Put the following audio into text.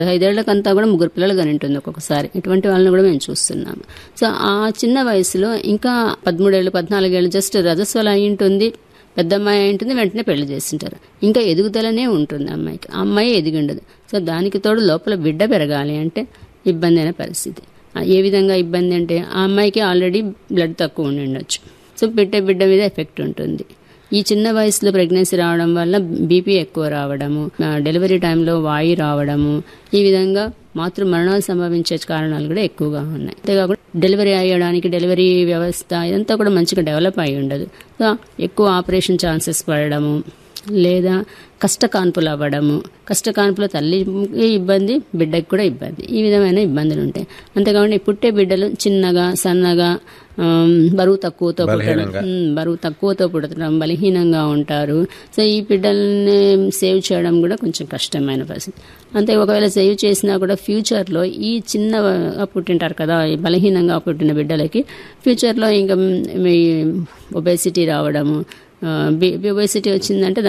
ఐదేళ్లకంతా కూడా ముగ్గురు పిల్లలు కానీ ఉంటుంది ఒక్కొక్కసారి ఇటువంటి వాళ్ళని కూడా మేము చూస్తున్నాము సో ఆ చిన్న వయసులో ఇంకా పదమూడేళ్ళు పద్నాలుగేళ్ళు జస్ట్ రజస్వలు అయి ఉంటుంది పెద్ద అమ్మాయి అయి ఉంటుంది వెంటనే పెళ్లి చేసింటారు ఇంకా ఎదుగుదలనే ఉంటుంది అమ్మాయికి ఆ అమ్మాయి ఎదిగి ఉండదు సో దానికి తోడు లోపల బిడ్డ పెరగాలి అంటే ఇబ్బంది అయిన పరిస్థితి ఆ ఏ విధంగా ఇబ్బంది అంటే ఆ అమ్మాయికి ఆల్రెడీ బ్లడ్ తక్కువ ఉండి ఉండొచ్చు సో పెట్టే బిడ్డ మీద ఎఫెక్ట్ ఉంటుంది ఈ చిన్న వయసులో ప్రెగ్నెన్సీ రావడం వల్ల బీపీ ఎక్కువ రావడము ఆ, డెలివరీ టైంలో వాయు రావడము ఈ విధంగా మాతృ మరణాలు సంభవించే కారణాలు కూడా ఎక్కువగా ఉన్నాయి అంతేకాకుండా డెలివరీ అయ్యడానికి డెలివరీ వ్యవస్థ ఇదంతా కూడా మంచిగా డెవలప్ అయి ఉండదు సో ఎక్కువ ఆపరేషన్ ఛాన్సెస్ పడడము లేదా కష్టకాన్పులు అవ్వడము కష్టకాన్పుల తల్లికి ఇబ్బంది బిడ్డకి కూడా ఇబ్బంది ఈ విధమైన ఇబ్బందులు ఉంటాయి అంతేకాకుండా ఈ పుట్టే బిడ్డలు చిన్నగా సన్నగా ఆమ్, బరువు తక్కువతో పుట్టడం ఉమ్, బరువు తక్కువతో పుట్టడం బలహీనంగా ఉంటారు సో ఈ బిడ్డల్ని సేవ్ చేయడం కూడా కొంచెం కష్టమైన పరిస్థితి అంతే ఒకవేళ సేవ్ చేసినా కూడా ఫ్యూచర్లో ఈ చిన్నగా పుట్టింటారు కదా ఈ బలహీనంగా పుట్టిన బిడ్డలకి ఫ్యూచర్లో ఇంకా ఒబేసిటీ రావడము ఒబేసిటీ వచ్చిందంటే